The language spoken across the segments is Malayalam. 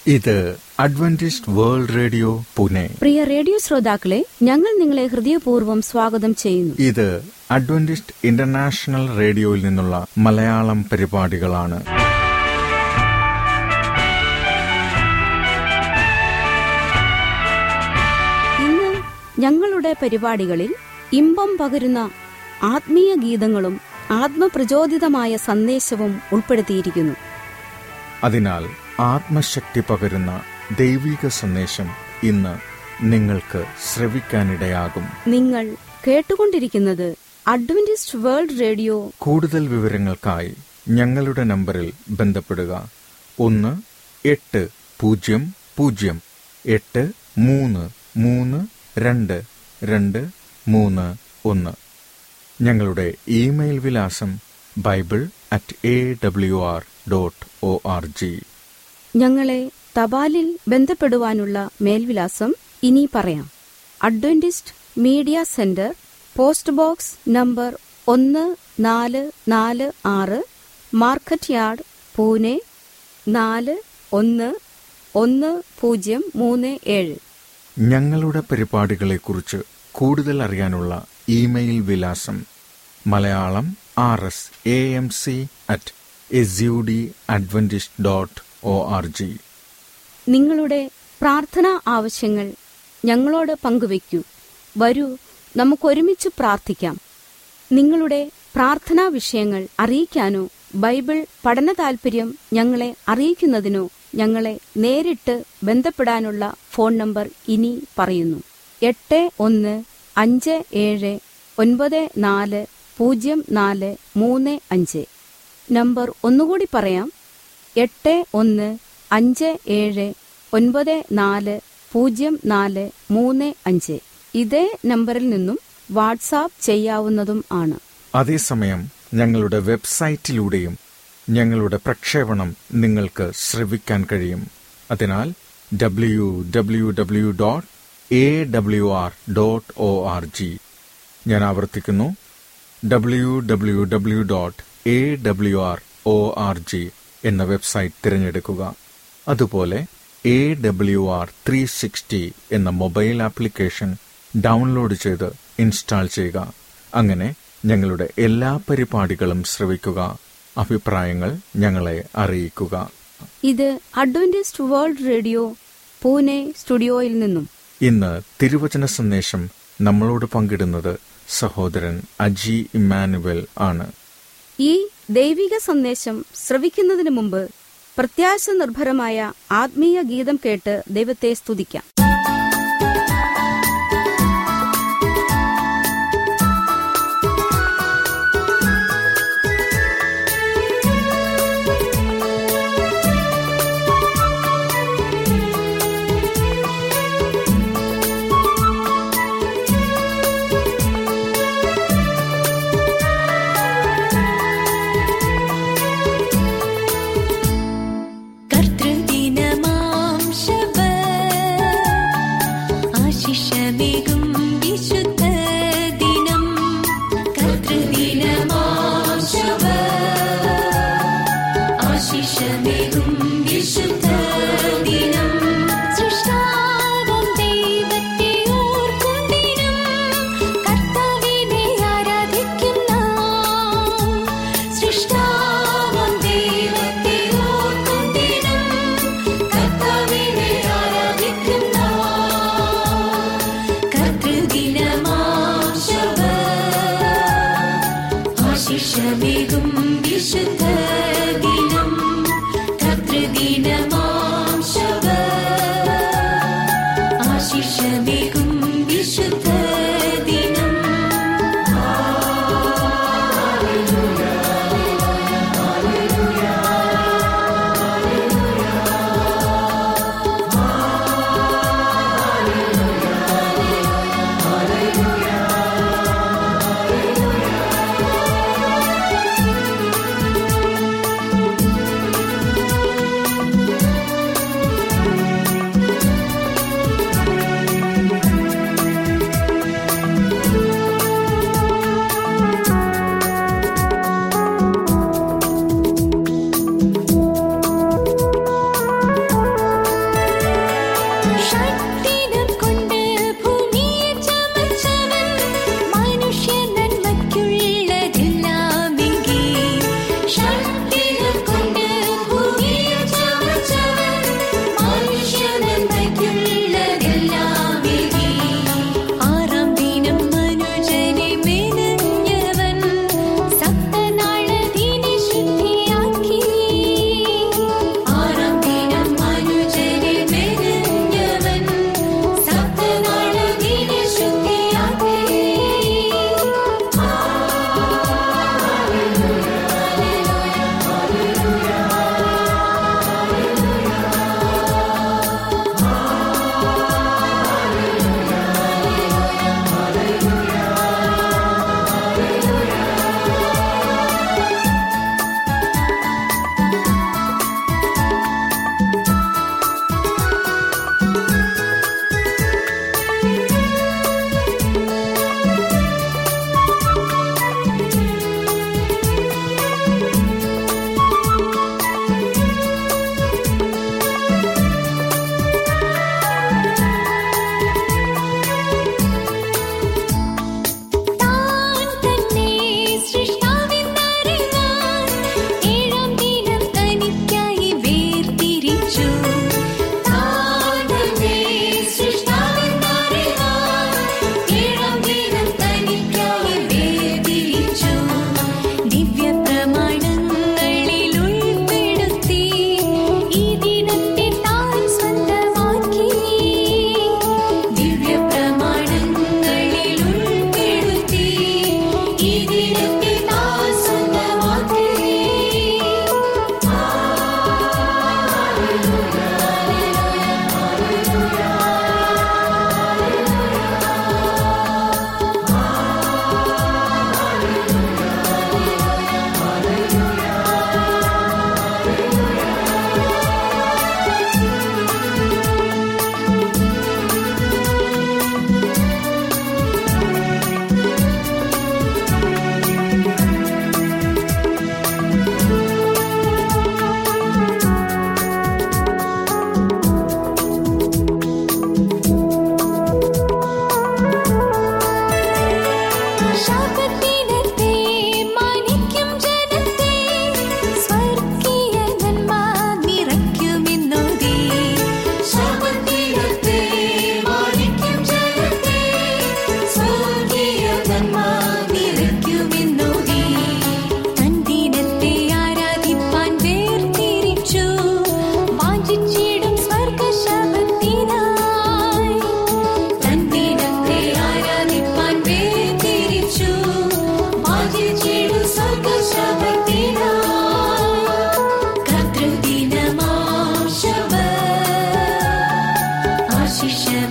ഇത് അഡ്വന്റിസ്റ്റ് വേൾഡ് റേഡിയോ പുനെ പ്രിയ റേഡിയോ ശ്രോതാക്കളെ ഞങ്ങൾ നിങ്ങളെ ഹൃദയപൂർവ്വം സ്വാഗതം ചെയ്യുന്നു ഇത് അഡ്വന്റിസ്റ്റ് ഇന്റർനാഷണൽ റേഡിയോയിൽ നിന്നുള്ള മലയാളം പരിപാടികളാണ് ഇന്ന് ഞങ്ങളുടെ പരിപാടികളിൽ ഇമ്പം പകരുന്ന ആത്മീയ ഗീതങ്ങളും ആത്മപ്രചോദിതമായ സന്ദേശവും ഉൾപ്പെടുത്തിയിരിക്കുന്നു അതിനാൽ ആത്മശക്തി പകരുന്ന ദൈവിക സന്ദേശം ഇന്ന് നിങ്ങൾക്ക് ശ്രവിക്കാനിടയാകും നിങ്ങൾ കേട്ടുകൊണ്ടിരിക്കുന്നത് അഡ്വന്റിസ്റ്റ് വേൾഡ് റേഡിയോ കൂടുതൽ വിവരങ്ങൾക്കായി ഞങ്ങളുടെ നമ്പറിൽ ബന്ധപ്പെടുക ഒന്ന് എട്ട് പൂജ്യം പൂജ്യം എട്ട് മൂന്ന് മൂന്ന് രണ്ട് രണ്ട് മൂന്ന് ഒന്ന് ഞങ്ങളുടെ ഇമെയിൽ വിലാസം Bible at A W R dot O R G ഞങ്ങളെ തപാലിൽ ബന്ധപ്പെടുവാനുള്ള മേൽവിലാസം ഇനി പറയാം Adventist Media Centre post box number ഒന്ന് നാല് നാല് ആറ് മാർക്കറ്റ് യാർഡ് പൂനെ നാല് ഒന്ന് ഒന്ന് പൂജ്യം മൂന്ന് ഏഴ് ഞങ്ങളുടെ പരിപാടികളെക്കുറിച്ച് കൂടുതൽ അറിയാനുള്ള ഇമെയിൽ വിലാസം Malayalam R S A M C at S U D Adventist dot O R G നിങ്ങളുടെ പ്രാർത്ഥനാ ആവശ്യങ്ങൾ ഞങ്ങളോട് പങ്കുവയ്ക്കൂ വരൂ നമുക്കൊരുമിച്ച് പ്രാർത്ഥിക്കാം നിങ്ങളുടെ പ്രാർത്ഥനാ വിഷയങ്ങൾ അറിയിക്കാനോ ബൈബിൾ പഠന താൽപര്യം ഞങ്ങളെ അറിയിക്കുന്നതിനോ ഞങ്ങളെ നേരിട്ട് ബന്ധപ്പെടാനുള്ള ഫോൺ നമ്പർ ഇനി പറയുന്നു എട്ട് ഒന്ന് അഞ്ച് ഏഴ് ഒൻപത് നാല് പൂജ്യം നാല് മൂന്ന് അഞ്ച് നമ്പർ ഒന്നുകൂടി പറയാം എട്ട് ഒന്ന് അഞ്ച് ഏഴ് ഒൻപത് നാല് പൂജ്യം നാല് മൂന്ന് അഞ്ച് ഇതേ നമ്പറിൽ നിന്നും വാട്സാപ്പ് ചെയ്യാവുന്നതും ആണ് അതേസമയം ഞങ്ങളുടെ വെബ്സൈറ്റിലൂടെയും ഞങ്ങളുടെ പ്രക്ഷേപണം നിങ്ങൾക്ക് ശ്രവിക്കാൻ കഴിയും അതിനാൽ W W W dot A W R dot O R G ഞാൻ ആവർത്തിക്കുന്നു W W W dot A W R O R G എന്ന വെബ്സൈറ്റ് തിരഞ്ഞെടുക്കുക അതുപോലെ A W R three sixty എന്ന മൊബൈൽ ആപ്ലിക്കേഷൻ ഡൗൺലോഡ് ചെയ്ത് ഇൻസ്റ്റാൾ ചെയ്യുക അങ്ങനെ ഞങ്ങളുടെ എല്ലാ പരിപാടികളും ശ്രവിക്കുക അഭിപ്രായങ്ങൾ ഞങ്ങളെ അറിയിക്കുക ഇത് അഡ്വന്റിസ്റ്റ് വേൾഡ് റേഡിയോ പൂനെ സ്റ്റുഡിയോയിൽ നിന്നും ഇന്ന് തിരുവചന സന്ദേശം നമ്മളോട് പങ്കിടുന്നത് സഹോദരൻ അജി ഇമ്മാനുവൽ ആണ് ഈ ദൈവിക സന്ദേശം ശ്രവിക്കുന്നതിന് മുമ്പ് പ്രത്യാശ നിർഭരമായ ആത്മീയ ഗീതം കേട്ട് ദൈവത്തെ സ്തുതിക്കാം കർത്തൃദിനമാം ശബത്ത്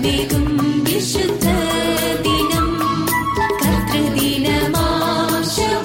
ആശിഷമേകും വിശുദ്ധ ദിനം കർത്തൃദിനമാശുഭ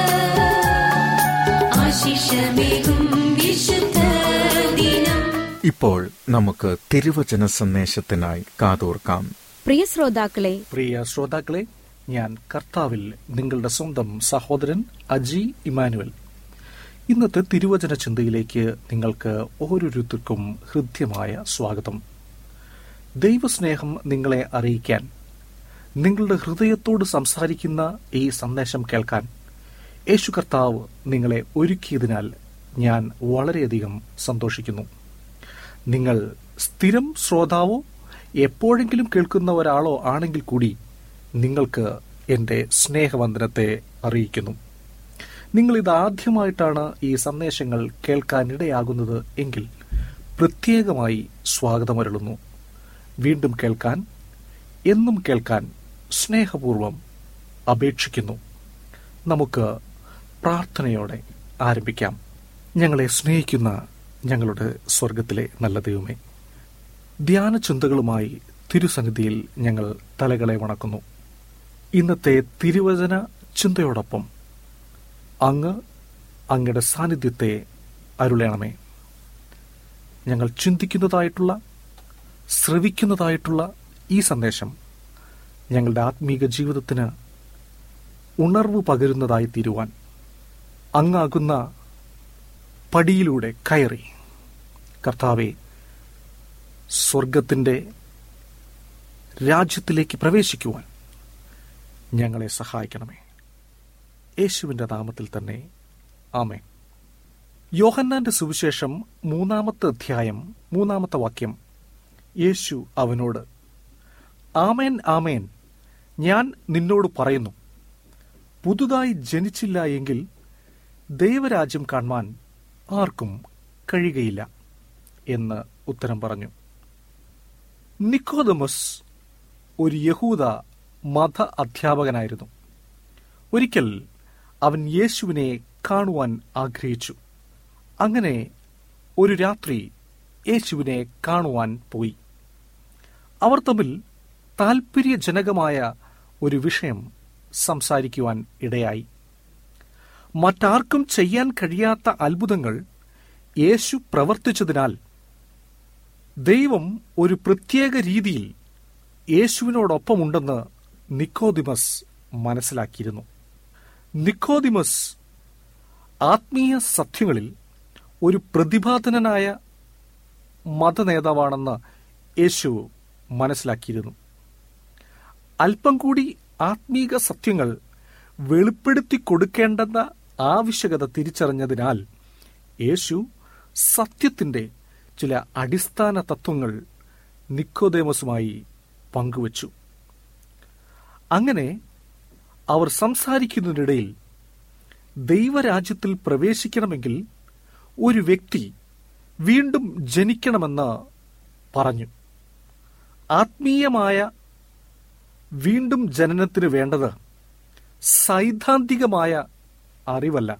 ആശിഷമേകും വിശുദ്ധ ദിനം ഇപ്പോൾ നമുക്ക് തിരുവചന സന്ദേശത്തിനായി കാതോർക്കാം പ്രിയ ശ്രോതാക്കളെ പ്രിയ ശ്രോതാക്കളെ ഞാൻ കർത്താവിൽ നിങ്ങളുടെ സ്വന്തം സഹോദരൻ അജി ഇമാനുവൽ ഇന്നത്തെ തിരുവചന ചിന്തയിലേക്ക് നിങ്ങൾക്ക് ഓരോരുത്തർക്കും ഹൃദ്യമായ സ്വാഗതം ദൈവസ്നേഹം നിങ്ങളെ അറിയിക്കാൻ നിങ്ങളുടെ ഹൃദയത്തോട് സംസാരിക്കുന്ന ഈ സന്ദേശം കേൾക്കാൻ യേശു കർത്താവ് നിങ്ങളെ ഒരുക്കിയതിനാൽ ഞാൻ വളരെയധികം സന്തോഷിക്കുന്നു നിങ്ങൾ സ്ഥിരം ശ്രോതാവോ എപ്പോഴെങ്കിലും കേൾക്കുന്ന ഒരാളോ ആണെങ്കിൽ കൂടി നിങ്ങൾക്ക് എൻ്റെ സ്നേഹവന്ദനത്തെ അറിയിക്കുന്നു നിങ്ങൾ ഇത് ആദ്യമായിട്ടാണ് ഈ സന്ദേശങ്ങൾ കേൾക്കാനിടയാകുന്നത് എങ്കിൽ പ്രത്യേകമായി സ്വാഗതമരുളുന്നു വീണ്ടും കേൾക്കാൻ എന്നും കേൾക്കാൻ സ്നേഹപൂർവം അപേക്ഷിക്കുന്നു നമുക്ക് പ്രാർത്ഥനയോടെ ആരംഭിക്കാം ഞങ്ങളെ സ്നേഹിക്കുന്ന ഞങ്ങളുടെ സ്വർഗത്തിലെ നല്ല ദൈവമേ ധ്യാന ചിന്തകളുമായി തിരുസന്നിധിയിൽ ഞങ്ങൾ തലകളെ വണക്കുന്നു ഇന്നത്തെ തിരുവചന ചിന്തയോടൊപ്പം അങ്ങ് അങ്ങയുടെ സാന്നിധ്യത്തെ അരുളയണമേ ഞങ്ങൾ ചിന്തിക്കുന്നതായിട്ടുള്ള ശ്രവിക്കുന്നതായിട്ടുള്ള ഈ സന്ദേശം ഞങ്ങളുടെ ആത്മീക ജീവിതത്തിന് ഉണർവ് പകരുന്നതായി തീരുവാൻ അങ്ങാകുന്ന പടിയിലൂടെ കയറി കർത്താവെ സ്വർഗത്തിൻ്റെ രാജ്യത്തിലേക്ക് പ്രവേശിക്കുവാൻ ഞങ്ങളെ സഹായിക്കണമേ യേശുവിൻ്റെ നാമത്തിൽ തന്നെ ആമേ യോഹന്നാന്റെ സുവിശേഷം മൂന്നാമത്തെ അധ്യായം മൂന്നാമത്തെ വാക്യം യേശു അവനോട് ആമേൻ ആമേൻ ഞാൻ നിന്നോട് പറയുന്നു പുതുതായി ജനിച്ചില്ല എങ്കിൽ ദൈവരാജ്യം കാണുവാൻ ആർക്കും കഴിയുകയില്ല എന്ന് ഉത്തരം പറഞ്ഞു നിക്കോദമസ് ഒരു യഹൂദ മത അധ്യാപകനായിരുന്നു ഒരിക്കൽ അവൻ യേശുവിനെ കാണുവാൻ ആഗ്രഹിച്ചു അങ്ങനെ ഒരു രാത്രി യേശുവിനെ കാണുവാൻ പോയി അവർ തമ്മിൽ താൽപ്പര്യജനകമായ ഒരു വിഷയം സംസാരിക്കുവാൻ ഇടയായി മറ്റാർക്കും ചെയ്യാൻ കഴിയാത്ത അത്ഭുതങ്ങൾ യേശു പ്രവർത്തിച്ചതിനാൽ ദൈവം ഒരു പ്രത്യേക രീതിയിൽ യേശുവിനോടൊപ്പമുണ്ടെന്ന് നിക്കോദിമസ് മനസ്സിലാക്കിയിരുന്നു നിക്കോദിമസ് ആത്മീയ സത്യങ്ങളിൽ ഒരു പ്രതിഭാതനായ മതനേതാവാണെന്ന് യേശു മനസ്സിലാക്കിയിരുന്നു അല്പം കൂടി ആത്മീക സത്യങ്ങൾ വെളിപ്പെടുത്തി കൊടുക്കേണ്ടെന്ന ആവശ്യകത തിരിച്ചറിഞ്ഞതിനാൽ യേശു സത്യത്തിന്റെ ചില അടിസ്ഥാന തത്വങ്ങൾ നിക്കോദേമസുമായി പങ്കുവച്ചു അങ്ങനെ അവർ സംസാരിക്കുന്നതിനിടയിൽ ദൈവരാജ്യത്തിൽ പ്രവേശിക്കണമെങ്കിൽ ഒരു വ്യക്തി വീണ്ടും ജനിക്കണമെന്ന് പറഞ്ഞു ആത്മീയമായ വീണ്ടും ജനനത്തിന് വേണ്ടത് സൈദ്ധാന്തികമായ അറിവല്ല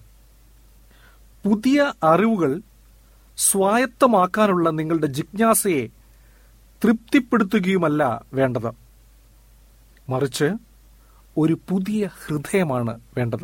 പുതിയ അറിവുകൾ സ്വായത്തമാക്കാനുള്ള നിങ്ങളുടെ ജിജ്ഞാസയെ തൃപ്തിപ്പെടുത്തുകയുമല്ല വേണ്ടത് മറിച്ച് ഒരു പുതിയ ഹൃദയമാണ് വേണ്ടത്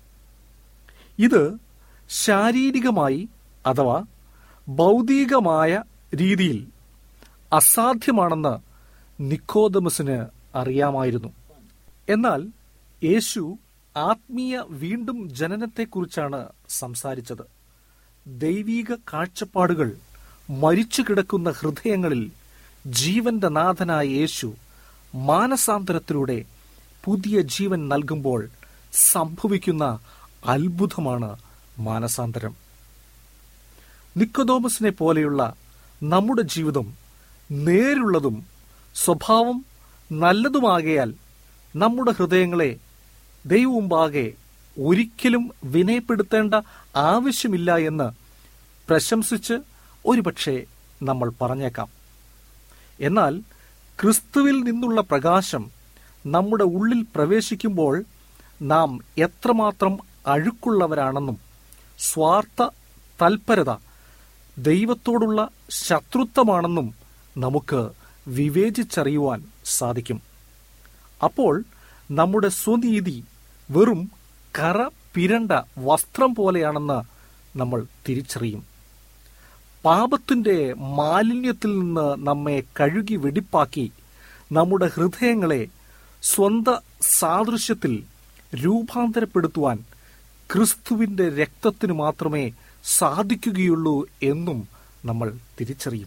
ഇത് ശാരീരികമായി അഥവാ ഭൗതികമായ രീതിയിൽ അസാധ്യമാണെന്ന് നിക്കോദമസിന് അറിയാമായിരുന്നു എന്നാൽ യേശു ആത്മീയ വീണ്ടും ജനനത്തെക്കുറിച്ചാണ് സംസാരിച്ചത് ദൈവീക കാഴ്ചപ്പാടുകൾ മരിച്ചു കിടക്കുന്ന ഹൃദയങ്ങളിൽ ജീവന്റെ നാഥനായ യേശു മാനസാന്തരത്തിലൂടെ പുതിയ ജീവൻ നൽകുമ്പോൾ സംഭവിക്കുന്ന അത്ഭുതമാണ് മാനസാന്തരം നിക്കോദോമസിനെ പോലെയുള്ള നമ്മുടെ ജീവിതം നേരുള്ളതും സ്വഭാവം നല്ലതുമാകയാൽ നമ്മുടെ ഹൃദയങ്ങളെ ദൈവമുമ്പാകെ ഒരിക്കലും വിനയപ്പെടുത്തേണ്ട ആവശ്യമില്ല എന്ന് പ്രശംസിച്ച് ഒരുപക്ഷെ നമ്മൾ പറഞ്ഞേക്കാം എന്നാൽ ക്രിസ്തുവിൽ നിന്നുള്ള പ്രകാശം നമ്മുടെ ഉള്ളിൽ പ്രവേശിക്കുമ്പോൾ നാം എത്രമാത്രം അഴുക്കുള്ളവരാണെന്നും സ്വാർത്ഥ തൽപരത ദൈവത്തോടുള്ള ശത്രുത്വമാണെന്നും നമുക്ക് വിവേചിച്ചറിയുവാൻ സാധിക്കും അപ്പോൾ നമ്മുടെ സ്വനീതി വെറും കറ പിരണ്ട വസ്ത്രം പോലെയാണെന്ന് നമ്മൾ തിരിച്ചറിയും പാപത്തിന്റെ മാലിന്യത്തിൽ നിന്ന് നമ്മെ കഴുകി വെടിപ്പാക്കി നമ്മുടെ ഹൃദയങ്ങളെ സ്വന്ത സാദൃശ്യത്തിൽ രൂപാന്തരപ്പെടുത്തുവാൻ ക്രിസ്തുവിന്റെ രക്തത്തിന് മാത്രമേ സാധിക്കുകയുള്ളൂ എന്നും നമ്മൾ തിരിച്ചറിയും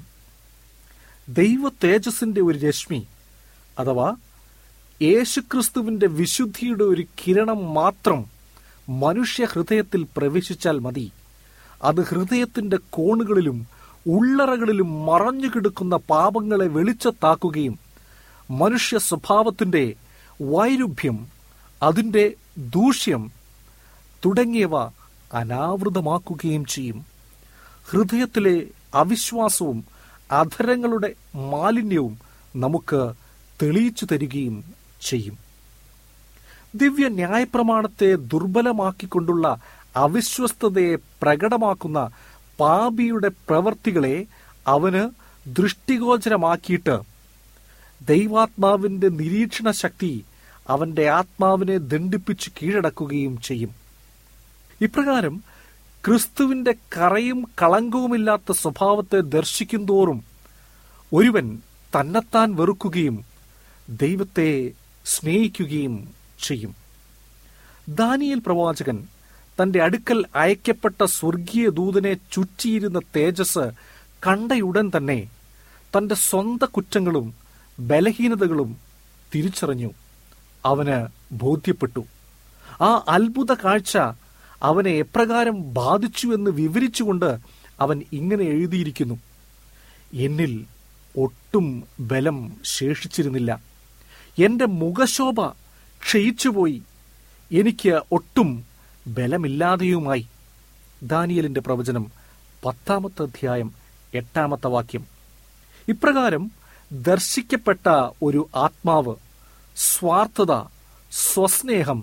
ദൈവ തേജസ്സിന്റെ ഒരു രശ്മി അഥവാ യേശുക്രിസ്തുവിന്റെ വിശുദ്ധിയുടെ ഒരു കിരണം മാത്രം മനുഷ്യ ഹൃദയത്തിൽ പ്രവേശിച്ചാൽ മതി അത് ഹൃദയത്തിന്റെ കോണുകളിലും ഉള്ളറകളിലും മറഞ്ഞു കിടക്കുന്ന പാപങ്ങളെ വെളിച്ചത്താക്കുകയും മനുഷ്യ സ്വഭാവത്തിന്റെ വൈരുഭ്യം അതിന്റെ ദൂഷ്യം തുടങ്ങിയവ അനാവൃതമാക്കുകയും ചെയ്യും ഹൃദയത്തിലെ അവിശ്വാസവും അധരങ്ങളുടെ മാലിന്യവും നമുക്ക് തെളിയിച്ചു തരികയും ചെയ്യും ദിവ്യ ന്യായപ്രമാണത്തെ ദുർബലമാക്കിക്കൊണ്ടുള്ള അവിശ്വസ്തതയെ പ്രകടമാക്കുന്ന പാപിയുടെ പ്രവർത്തികളെ അവന് ദൃഷ്ടിഗോചരമാക്കിയിട്ട് ദൈവാത്മാവിന്റെ നിരീക്ഷണ ശക്തി അവന്റെ ആത്മാവിനെ ദണ്ഡിപ്പിച്ച് കീഴടക്കുകയും ചെയ്യും ഇപ്രകാരം ക്രിസ്തുവിന്റെ കറയും കളങ്കവുമില്ലാത്ത സ്വഭാവത്തെ ദർശിക്കുന്തോറും ഒരുവൻ തന്നെത്താൻ വെറുക്കുകയും ദൈവത്തെ സ്നേഹിക്കുകയും ചെയ്യും ദാനിയേൽ പ്രവാചകൻ തന്റെ അടുക്കൽ അയക്കപ്പെട്ട സ്വർഗീയ ദൂതനെ ചുറ്റിയിരുന്ന തേജസ് കണ്ടയുടൻ തന്നെ തന്റെ സ്വന്ത കുറ്റങ്ങളും ബലഹീനതകളും തിരിച്ചറിഞ്ഞു അവന് ബോധ്യപ്പെട്ടു ആ അത്ഭുത കാഴ്ച അവനെ എപ്രകാരം ബാധിച്ചു എന്ന് വിവരിച്ചുകൊണ്ട് അവൻ ഇങ്ങനെ എഴുതിയിരിക്കുന്നു എന്നിൽ ഒട്ടും ബലം ശേഷിച്ചിരുന്നില്ല എന്റെ മുഖശോഭ ക്ഷയിച്ചുപോയി എനിക്ക് ഒട്ടും ബലമില്ലാതെയുമായി ദാനിയലിന്റെ പ്രവചനം പത്താമത്തെ അധ്യായം എട്ടാമത്തെ വാക്യം ഇപ്രകാരം ദർശിക്കപ്പെട്ട ഒരു ആത്മാവ് സ്വാർത്ഥത സ്വസ്നേഹം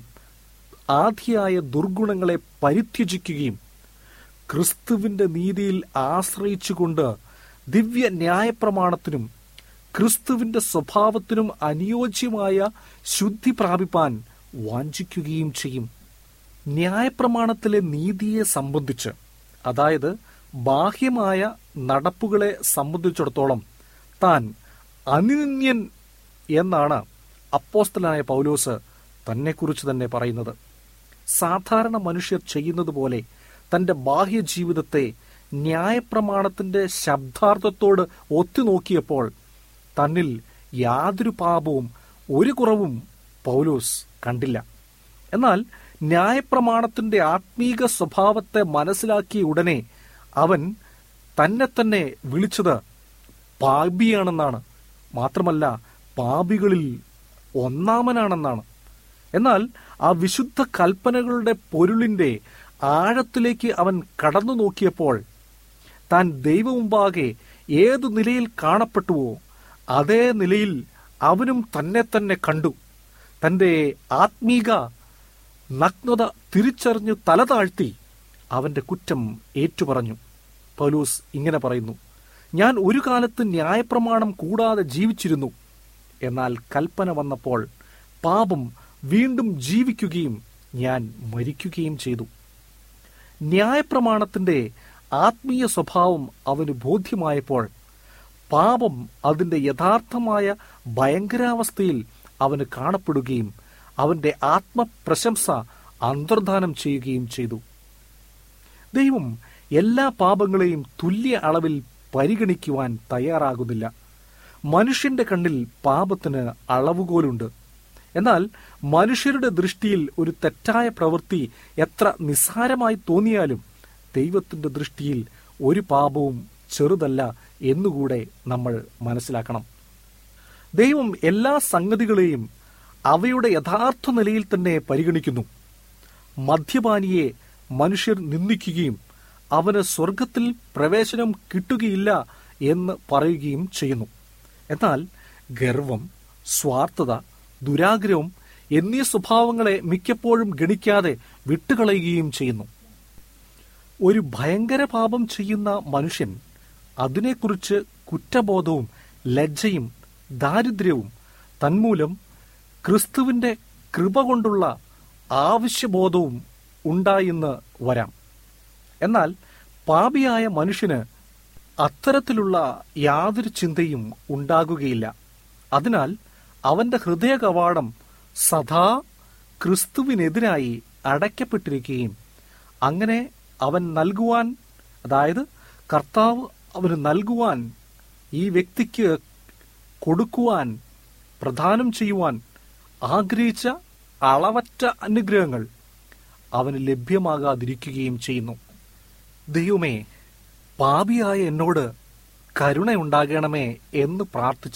ആദിയായ ദുർഗുണങ്ങളെ പരിത്യജിക്കുകയും ക്രിസ്തുവിന്റെ നീതിയിൽ ആശ്രയിച്ചുകൊണ്ട് ദിവ്യ ന്യായപ്രമാണത്തിനും ക്രിസ്തുവിന്റെ സ്വഭാവത്തിനും അനുയോജ്യമായ ശുദ്ധി പ്രാപിപ്പാൻ വാഞ്ചിക്കുകയും ചെയ്യും ന്യായപ്രമാണത്തിലെ നീതിയെ സംബന്ധിച്ച് അതായത് ബാഹ്യമായ നടപ്പുകളെ സംബന്ധിച്ചിടത്തോളം താൻ അനിന്യൻ എന്നാണ് അപ്പോസ്തലനായ പൗലോസ് തന്നെക്കുറിച്ച് തന്നെ പറയുന്നത് സാധാരണ മനുഷ്യർ ചെയ്യുന്നത് പോലെ തന്റെ ബാഹ്യ ജീവിതത്തെ ന്യായപ്രമാണത്തിന്റെ ശബ്ദാർത്ഥത്തോട് ഒത്തുനോക്കിയപ്പോൾ തന്നിൽ യാതൊരു പാപവും ഒരു കുറവും പൗലോസ് കണ്ടില്ല എന്നാൽ ന്യായപ്രമാണത്തിന്റെ ആത്മീക സ്വഭാവത്തെ മനസ്സിലാക്കിയ ഉടനെ അവൻ തന്നെ തന്നെ വിളിച്ചത് പാപിയാണെന്നാണ് മാത്രമല്ല പാപികളിൽ ഒന്നാമനാണെന്നാണ് എന്നാൽ ആ വിശുദ്ധ കൽപ്പനകളുടെ പൊരുളിന്റെ ആഴത്തിലേക്ക് അവൻ കടന്നു നോക്കിയപ്പോൾ താൻ ദൈവമുമ്പാകെ ഏതു നിലയിൽ കാണപ്പെട്ടുവോ അതേ നിലയിൽ അവനും തന്നെ തന്നെ കണ്ടു തന്റെ ആത്മീക നഗ്നത തിരിച്ചറിഞ്ഞു തല താഴ്ത്തി അവന്റെ കുറ്റം ഏറ്റുപറഞ്ഞു പൗലൂസ് ഇങ്ങനെ പറയുന്നു ഞാൻ ഒരു കാലത്ത് ന്യായപ്രമാണം കൂടാതെ ജീവിച്ചിരുന്നു എന്നാൽ കൽപ്പന വന്നപ്പോൾ പാപം വീണ്ടും ജീവിക്കുകയും ഞാൻ മരിക്കുകയും ചെയ്തു ന്യായപ്രമാണത്തിന്റെ ആത്മീയ സ്വഭാവം അവന് ബോധ്യമായപ്പോൾ പാപം അതിന്റെ യഥാർത്ഥമായ ഭയങ്കരാവസ്ഥയിൽ അവന് കാണപ്പെടുകയും അവന്റെ ആത്മപ്രശംസ അന്തർധാനം ചെയ്യുകയും ചെയ്തു ദൈവം എല്ലാ പാപങ്ങളെയും തുല്യ അളവിൽ പരിഗണിക്കുവാൻ തയ്യാറാകുന്നില്ല മനുഷ്യന്റെ കണ്ണിൽ പാപത്തിന് അളവുകോലുണ്ട് എന്നാൽ മനുഷ്യരുടെ ദൃഷ്ടിയിൽ ഒരു തെറ്റായ പ്രവൃത്തി എത്ര നിസ്സാരമായി തോന്നിയാലും ദൈവത്തിന്റെ ദൃഷ്ടിയിൽ ഒരു പാപവും ചെറുതല്ല എന്നുകൂടെ നമ്മൾ മനസ്സിലാക്കണം ദൈവം എല്ലാ സംഗതികളെയും അവയുടെ യഥാർത്ഥ നിലയിൽ തന്നെ പരിഗണിക്കുന്നു മദ്യപാനിയെ മനുഷ്യർ നിന്ദിക്കുകയും അവന് സ്വർഗത്തിൽ പ്രവേശനം കിട്ടുകയില്ല എന്ന് പറയുകയും ചെയ്യുന്നു എന്നാൽ ഗർവം സ്വാർത്ഥത ദുരാഗ്രഹം എന്നീ സ്വഭാവങ്ങളെ മിക്കപ്പോഴും ഗണിക്കാതെ വിട്ടുകളയുകയും ചെയ്യുന്നു ഒരു ഭയങ്കര പാപം ചെയ്യുന്ന മനുഷ്യൻ അതിനെക്കുറിച്ച് കുറ്റബോധവും ലജ്ജയും ദാരിദ്ര്യവും തന്മൂലം ക്രിസ്തുവിന്റെ കൃപ കൊണ്ടുള്ള ആവശ്യബോധവും ഉണ്ടായെന്ന് വരാം എന്നാൽ പാപിയായ മനുഷ്യന് അത്തരത്തിലുള്ള യാതൊരു ചിന്തയും ഉണ്ടാകുകയില്ല അതിനാൽ അവന്റെ ഹൃദയ കവാടം സദാ ക്രിസ്തുവിനെതിരായി അടയ്ക്കപ്പെട്ടിരിക്കുകയും അങ്ങനെ അവൻ നൽകുവാൻ അതായത് കർത്താവ് അവന് നൽകുവാൻ ഈ വ്യക്തിക്ക് കൊടുക്കുവാൻ പ്രദാനം ചെയ്യുവാൻ ആഗ്രഹിച്ച അളവറ്റ അനുഗ്രഹങ്ങൾ അവന് ലഭ്യമാകാതിരിക്കുകയും ചെയ്യുന്നു ദൈവമേ പാപിയായ എന്നോട് കരുണയുണ്ടാകണമേ എന്ന് പ്രാർത്ഥിച്ച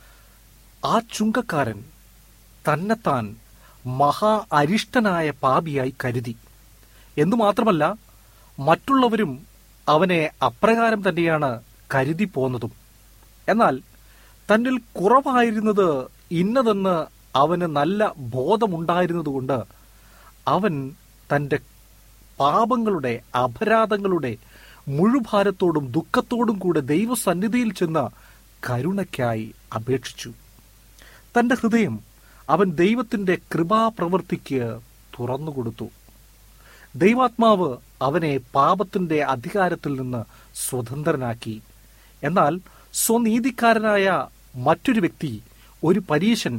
ആ ചുങ്കക്കാരൻ തന്നെത്താൻ മഹാ അരിഷ്ടനായ പാപിയായി കരുതി എന്നു മാത്രമല്ല മറ്റുള്ളവരും അവനെ അപ്രകാരം തന്നെയാണ് കരുതി പോന്നതും എന്നാൽ തന്നിൽ കുറവായിരുന്നത് ഇന്നതെന്ന് അവന് നല്ല ബോധമുണ്ടായിരുന്നതുകൊണ്ട് അവൻ തന്റെ പാപങ്ങളുടെ അപരാധങ്ങളുടെ മുഴുഭാരത്തോടും ദുഃഖത്തോടും കൂടെ ദൈവസന്നിധിയിൽ ചെന്ന് കരുണയ്ക്കായി അപേക്ഷിച്ചു തന്റെ ഹൃദയം അവൻ ദൈവത്തിന്റെ കൃപാപ്രവൃത്തിക്ക് തുറന്നുകൊടുത്തു ദൈവാത്മാവ് അവനെ പാപത്തിന്റെ അധികാരത്തിൽ നിന്ന് സ്വതന്ത്രനാക്കി എന്നാൽ സ്വനീതിക്കാരനായ മറ്റൊരു വ്യക്തി ഒരു പരീശൻ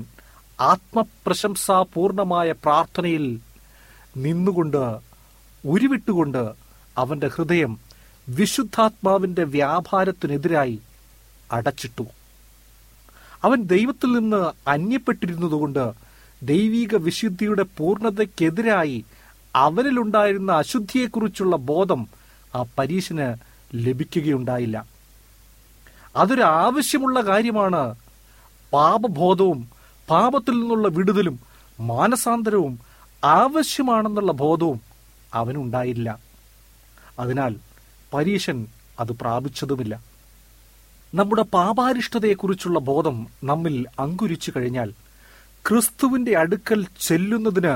ആത്മപ്രശംസാപൂർണമായ പ്രാർത്ഥനയിൽ നിന്നുകൊണ്ട് ഉരുവിട്ടുകൊണ്ട് അവന്റെ ഹൃദയം വിശുദ്ധാത്മാവിന്റെ വ്യാപാരത്തിനെതിരായി അടച്ചിട്ടു അവൻ ദൈവത്തിൽ നിന്ന് അന്യപ്പെട്ടിരുന്നതുകൊണ്ട് ദൈവിക വിശുദ്ധിയുടെ പൂർണ്ണതയ്ക്കെതിരായി അവനിലുണ്ടായിരുന്ന അശുദ്ധിയെക്കുറിച്ചുള്ള ബോധം ആ പരീശന് ലഭിക്കുകയുണ്ടായില്ല അതൊരു ആവശ്യമുള്ള കാര്യമാണ് പാപബോധവും പാപത്തിൽ നിന്നുള്ള വിടുതലും മാനസാന്തരവും ആവശ്യമാണെന്നുള്ള ബോധവും അവനുണ്ടായില്ല അതിനാൽ പരീശൻ അത് പ്രാപിച്ചതുമില്ല നമ്മുടെ പാപാരിഷ്ടതയെക്കുറിച്ചുള്ള ബോധം നമ്മിൽ അങ്കുരിച്ചു കഴിഞ്ഞാൽ ക്രിസ്തുവിന്റെ അടുക്കൽ ചെല്ലുന്നതിന്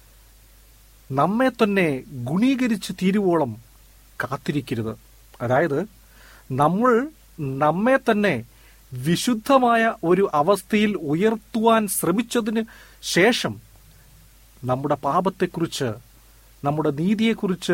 നമ്മെ തന്നെ ഗുണീകരിച്ച് തീരുവോളം കാത്തിരിക്കരുത് അതായത് നമ്മൾ നമ്മെ തന്നെ വിശുദ്ധമായ ഒരു അവസ്ഥയിൽ ഉയർത്തുവാൻ ശ്രമിച്ചതിന് ശേഷം നമ്മുടെ പാപത്തെക്കുറിച്ച് നമ്മുടെ നീതിയെക്കുറിച്ച്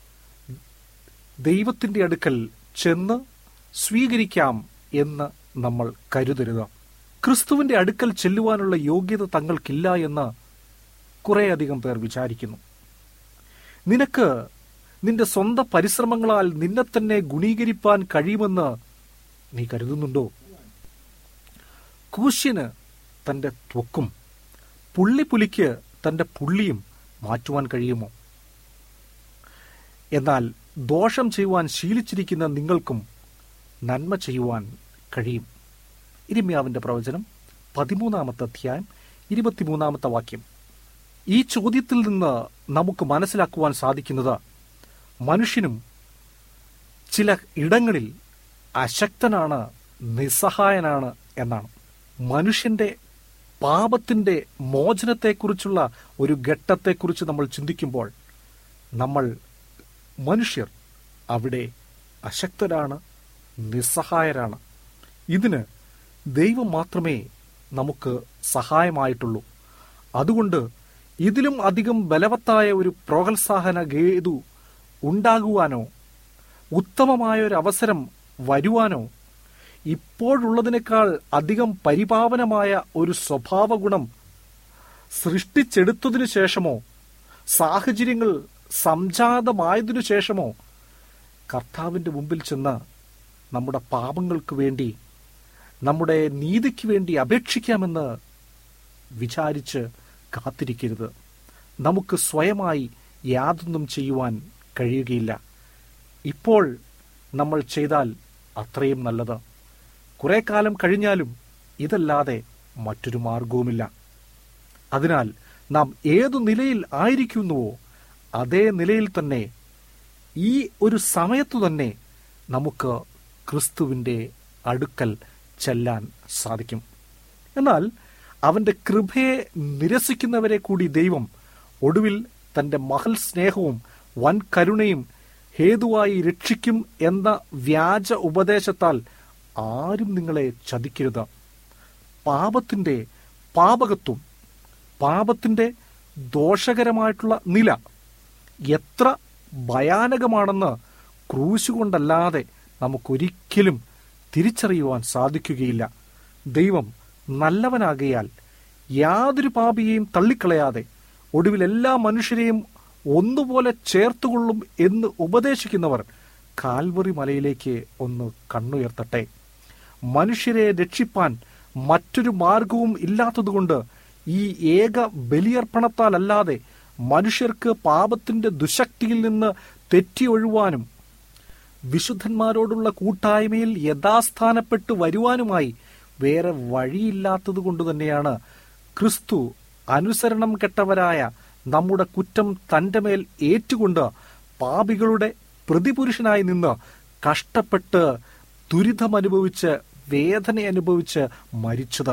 ദൈവത്തിന്റെ അടുക്കൽ ചെന്ന് സ്വീകരിക്കാം എന്ന് നമ്മൾ കരുതരുത് ക്രിസ്തുവിന്റെ അടുക്കൽ ചെല്ലുവാനുള്ള യോഗ്യത തങ്ങൾക്കില്ല എന്ന് കുറേയധികം പേർ വിചാരിക്കുന്നു നിനക്ക് നിന്റെ സ്വന്തം പരിശ്രമങ്ങളാൽ നിന്നെ തന്നെ ഗുണീകരിപ്പാൻ കഴിയുമെന്ന് നീ കരുതുന്നുണ്ടോ കൂശ്യന് തന്റെ ത്വക്കും പുള്ളിപ്പുലിക്ക് തന്റെ പുള്ളിയും മാറ്റുവാൻ കഴിയുമോ എന്നാൽ ദോഷം ചെയ്യുവാൻ ശീലിച്ചിരിക്കുന്ന നിങ്ങൾക്കും നന്മ ചെയ്യുവാൻ കഴിയും ഇരിമ്യാവിന്റെ പ്രവചനം പതിമൂന്നാമത്തെ അധ്യായം ഇരുപത്തിമൂന്നാമത്തെ വാക്യം ഈ ചോദ്യത്തിൽ നിന്ന് നമുക്ക് മനസ്സിലാക്കുവാൻ സാധിക്കുന്നത് മനുഷ്യനും ചില ഇടങ്ങളിൽ അശക്തനാണ് നിസ്സഹായനാണ് എന്നാണ് മനുഷ്യന്റെ പാപത്തിന്റെ മോചനത്തെക്കുറിച്ചുള്ള ഒരു ഘട്ടത്തെക്കുറിച്ച് നമ്മൾ ചിന്തിക്കുമ്പോൾ നമ്മൾ മനുഷ്യർ അവിടെ അശക്തരാണ് നിസ്സഹായരാണ് ഇതിന് ദൈവം മാത്രമേ നമുക്ക് സഹായമായിട്ടുള്ളൂ അതുകൊണ്ട് ഇതിലും അധികം ബലവത്തായ ഒരു പ്രോത്സാഹന ഗേതു ഉണ്ടാകുവാനോ ഉത്തമമായ ഒരു അവസരം വരുവാനോ ഇപ്പോഴുള്ളതിനേക്കാൾ അധികം പരിപാവനമായ ഒരു സ്വഭാവ ഗുണം സൃഷ്ടിച്ചെടുത്തതിനു ശേഷമോ സാഹചര്യങ്ങൾ സംജാതമായതിനു ശേഷമോ കർത്താവിന്റെ മുമ്പിൽ ചെന്ന് നമ്മുടെ പാപങ്ങൾക്ക് വേണ്ടി നമ്മുടെ നീതിക്ക് വേണ്ടി അപേക്ഷിക്കാമെന്ന് വിചാരിച്ച് കാത്തിരിക്കരുത് നമുക്ക് സ്വയമായി യാതൊന്നും ചെയ്യുവാൻ കഴിയുകയില്ല ഇപ്പോൾ നമ്മൾ ചെയ്താൽ അത്രയും നല്ലത് കുറെ കാലം കഴിഞ്ഞാലും ഇതല്ലാതെ മറ്റൊരു മാർഗവുമില്ല അതിനാൽ നാം ഏതു നിലയിൽ ആയിരിക്കുന്നുവോ അതേ നിലയിൽ തന്നെ ഈ ഒരു സമയത്തു തന്നെ നമുക്ക് ക്രിസ്തുവിന്റെ അടുക്കൽ ചെല്ലാൻ സാധിക്കും എന്നാൽ അവന്റെ കൃപയെ നിരസിക്കുന്നവരെ കൂടി ദൈവം ഒടുവിൽ തന്റെ മഹൽ സ്നേഹവും വൻ കരുണയും ഹേതുവായി രക്ഷിക്കും എന്ന വ്യാജ ഉപദേശത്താൽ ആരും നിങ്ങളെ ചതിക്കരുത് പാപത്തിന്റെ പാപകത്വം പാപത്തിന്റെ ദോഷകരമായിട്ടുള്ള നില എത്ര ഭയാനകമാണെന്ന് ക്രൂശ് കൊണ്ടല്ലാതെ നമുക്കൊരിക്കലും തിരിച്ചറിയുവാൻ സാധിക്കുകയില്ല ദൈവം നല്ലവനാകയാൽ യാതൊരു പാപിയെയും തള്ളിക്കളയാതെ ഒടുവിൽ എല്ലാ മനുഷ്യരെയും ഒന്നുപോലെ ചേർത്തുകൊള്ളും എന്ന് ഉപദേശിക്കുന്നവർ കാൽവറി മലയിലേക്ക് ഒന്ന് കണ്ണുയർത്തട്ടെ മനുഷ്യരെ രക്ഷിപ്പാൻ മറ്റൊരു മാർഗവും ഇല്ലാത്തതുകൊണ്ട് ഈ ഏക ബലിയർപ്പണത്താലല്ലാതെ മനുഷ്യർക്ക് പാപത്തിന്റെ ദുശക്തിയിൽ നിന്ന് തെറ്റി ഒഴുവാനും വിശുദ്ധന്മാരോടുള്ള കൂട്ടായ്മയിൽ യഥാസ്ഥാനപ്പെട്ട് വരുവാനുമായി വേറെ വഴിയില്ലാത്തത് കൊണ്ട് തന്നെയാണ് ക്രിസ്തു അനുസരണം കെട്ടവരായ നമ്മുടെ കുറ്റം തന്റെ മേൽ ഏറ്റുകൊണ്ട് പാപികളുടെ പ്രതിപുരുഷനായി നിന്ന് കഷ്ടപ്പെട്ട് ദുരിതമനുഭവിച്ച് വേദന അനുഭവിച്ച് മരിച്ചത്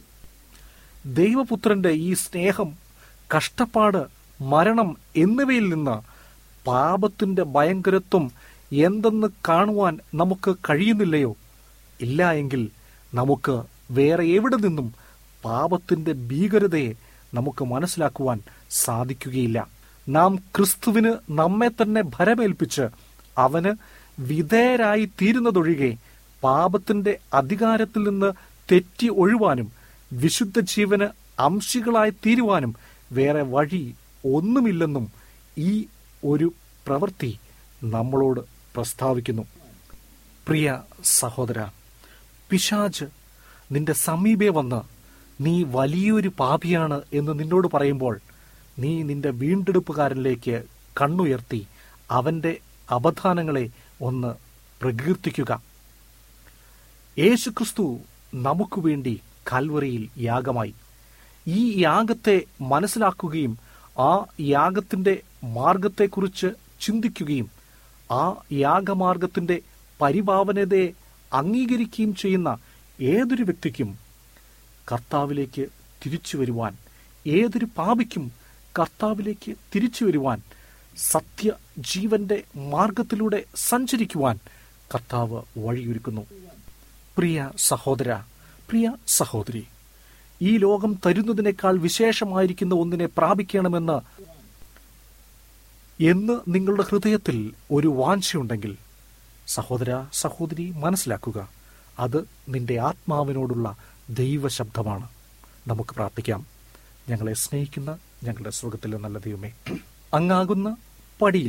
ദൈവപുത്രന്റെ ഈ സ്നേഹം കഷ്ടപ്പാട് മരണം എന്നിവയിൽ നിന്ന് പാപത്തിന്റെ ഭയങ്കരത്വം എന്തെന്ന് കാണുവാൻ നമുക്ക് കഴിയുന്നില്ലയോ ഇല്ല എങ്കിൽ നമുക്ക് വേറെ എവിടെ നിന്നും പാപത്തിന്റെ ഭീകരതയെ നമുക്ക് മനസ്സിലാക്കുവാൻ സാധിക്കുകയില്ല നാം ക്രിസ്തുവിന് നമ്മെ തന്നെ ഭരമേൽപ്പിച്ച് അവന് വിധേയരായി തീരുന്നതൊഴികെ പാപത്തിന്റെ അധികാരത്തിൽ നിന്ന് തെറ്റി ഒഴുവാനും വിശുദ്ധ ജീവന് അംശികളായി തീരുവാനും വേറെ വഴി ഒന്നുമില്ലെന്നും ഈ ഒരു പ്രവൃത്തി നമ്മളോട് പ്രസ്താവിക്കുന്നു പ്രിയ സഹോദര പിശാജ് നിന്റെ സമീപേ വന്ന് നീ വലിയൊരു പാപിയാണ് എന്ന് നിന്നോട് പറയുമ്പോൾ നീ നിന്റെ വീണ്ടെടുപ്പുകാരനിലേക്ക് കണ്ണുയർത്തി അവന്റെ അപധാനങ്ങളെ ഒന്ന് പ്രകീർത്തിക്കുക യേശുക്രിസ്തു നമുക്ക് വേണ്ടി കൽവറിയിൽ യാഗമായി ഈ യാഗത്തെ മനസ്സിലാക്കുകയും ആ യാഗത്തിന്റെ മാർഗത്തെക്കുറിച്ച് ചിന്തിക്കുകയും ആ യാഗമാർഗത്തിന്റെ പരിപാവനതയെ അംഗീകരിക്കുകയും ചെയ്യുന്ന ഏതൊരു വ്യക്തിക്കും കർത്താവിലേക്ക് തിരിച്ചു വരുവാൻ ഏതൊരു പാപിക്കും കർത്താവിലേക്ക് തിരിച്ചു വരുവാൻ സത്യ ജീവന്റെ മാർഗത്തിലൂടെ സഞ്ചരിക്കുവാൻ കർത്താവ് വഴിയൊരുക്കുന്നു പ്രിയ സഹോദര പ്രിയ സഹോദരി ഈ ലോകം തരുന്നതിനേക്കാൾ വിശേഷമായിരിക്കുന്ന ഒന്നിനെ പ്രാപിക്കണമെന്ന് എന്ന് നിങ്ങളുടെ ഹൃദയത്തിൽ ഒരു വാഞ്ചയുണ്ടെങ്കിൽ സഹോദര സഹോദരി മനസ്സിലാക്കുക അത് നിന്റെ ആത്മാവിനോടുള്ള ദൈവശബ്ദമാണ് നമുക്ക് പ്രാർത്ഥിക്കാം ഞങ്ങളെ സ്നേഹിക്കുന്ന ഞങ്ങളുടെ സ്വർഗത്തിലെ നല്ല ദൈവമേ അങ്ങാകുന്ന പടിയിൽ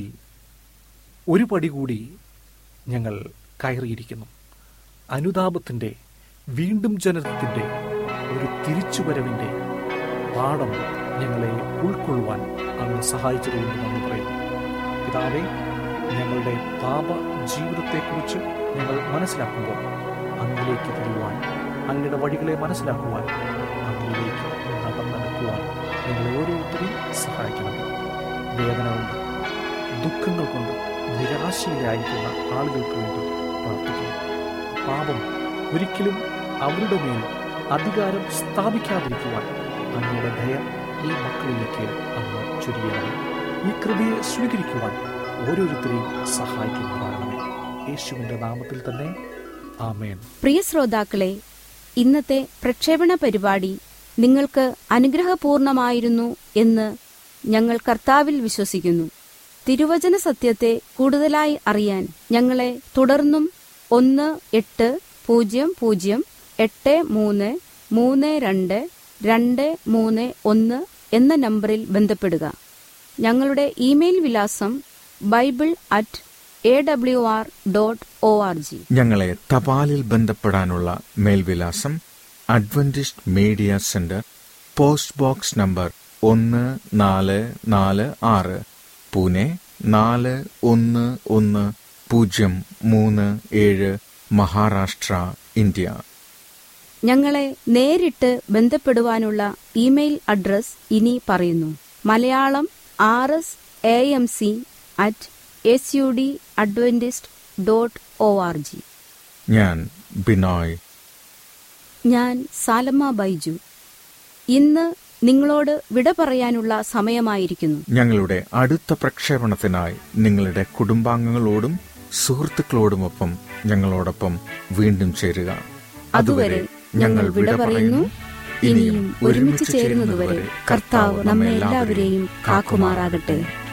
ഒരു പടി കൂടി ഞങ്ങൾ കയറിയിരിക്കുന്നു അനുതാപത്തിന്റെ വീണ്ടും ജനനത്തിന്റെ ഒരു തിരിച്ചുവരവിന്റെ പാഠം ഞങ്ങളെ ഉൾക്കൊള്ളുവാൻ അങ്ങ് സഹായിച്ചതുകൊണ്ട് നമ്മൾ പറയുന്നു പിതാവേ ഞങ്ങളുടെ പാപ ജീവിതത്തെക്കുറിച്ച് ഞങ്ങൾ മനസ്സിലാക്കുമ്പോൾ അങ്ങിലേക്ക് തിരിയുവാൻ അങ്ങയുടെ വഴികളെ മനസ്സിലാക്കുവാൻ അങ്ങിലേക്ക് നടന്നെടുക്കുവാൻ നിങ്ങൾ ഓരോരുത്തരെയും സഹായിക്കണം വേദന കൊണ്ട് ദുഃഖങ്ങൾ കൊണ്ട് നിരാശയിലായിരിക്കുന്ന ആളുകൾക്ക് വേണ്ടി പ്രാർത്ഥിക്കുന്നു പാപം ഒരിക്കലും അവരുടെ മേൽ അധികാരം സ്ഥാപിക്കാതിരിക്കുവാൻ അങ്ങയുടെ ദയ ഈ മക്കളിലേക്ക് അങ്ങ് ചൊരിയണമേ ഈ കൃപയെ സ്വീകരിക്കുവാൻ ഓരോരുത്തരെയും സഹായിക്കുന്നതാകണമേ യേശുവിന്റെ നാമത്തിൽ തന്നെ ആമേൻ പ്രിയ ശ്രോതാക്കളെ ഇന്നത്തെ പ്രക്ഷേപണ പരിപാടി നിങ്ങൾക്ക് അനുഗ്രഹപൂർണമായിരുന്നു എന്ന് ഞങ്ങൾ കർത്താവിൽ വിശ്വസിക്കുന്നു തിരുവചന സത്യത്തെ കൂടുതലായി അറിയാൻ ഞങ്ങളെ തുടർന്നും ഒന്ന് എട്ട് പൂജ്യം പൂജ്യം എട്ട് മൂന്ന് മൂന്ന് രണ്ട് രണ്ട് മൂന്ന് ഒന്ന് എന്ന നമ്പറിൽ ബന്ധപ്പെടുക ഞങ്ങളുടെ ഇമെയിൽ വിലാസം Bible at A W R dot O R G ഞങ്ങളെ തപാലിൽ ബന്ധപ്പെടാനുള്ള മേൽവിലാസം Adventist Media Centre post box number ഒന്ന് നാല് നാല് ആറ് പൂനെ നാല് ഒന്ന് ഒന്ന് പൂജ്യം മൂന്ന് ഏഴ് മഹാരാഷ്ട്ര ഇന്ത്യ ഞങ്ങളെ നേരിട്ട് ബന്ധപ്പെടുവാനുള്ള ഇമെയിൽ അഡ്രസ് ഇനി പറയുന്നു Malayalam R S A M C at S U D Adventist dot O R G ഞാൻ ബിനോയ് ഞാൻ സാലമ്മ ബൈജു ഇന്ന് നിങ്ങളോട് വിട പറയാനുള്ള സമയമായിരിക്കുന്നു ഞങ്ങളുടെ അടുത്ത പ്രക്ഷേപണത്തിനായി നിങ്ങളുടെ കുടുംബാംഗങ്ങളോടും സുഹൃത്തുക്കളോടുമൊപ്പം ഞങ്ങളോടൊപ്പം വീണ്ടും ചേരുക അതുവരെ ഞങ്ങൾ വിട പറയുന്നു ഇനിയും ഒരുമിച്ച് ചേരുന്നതുവരെ കർത്താവ് നമ്മെ എല്ലാവരെയും കാക്കുമാറാകട്ടെ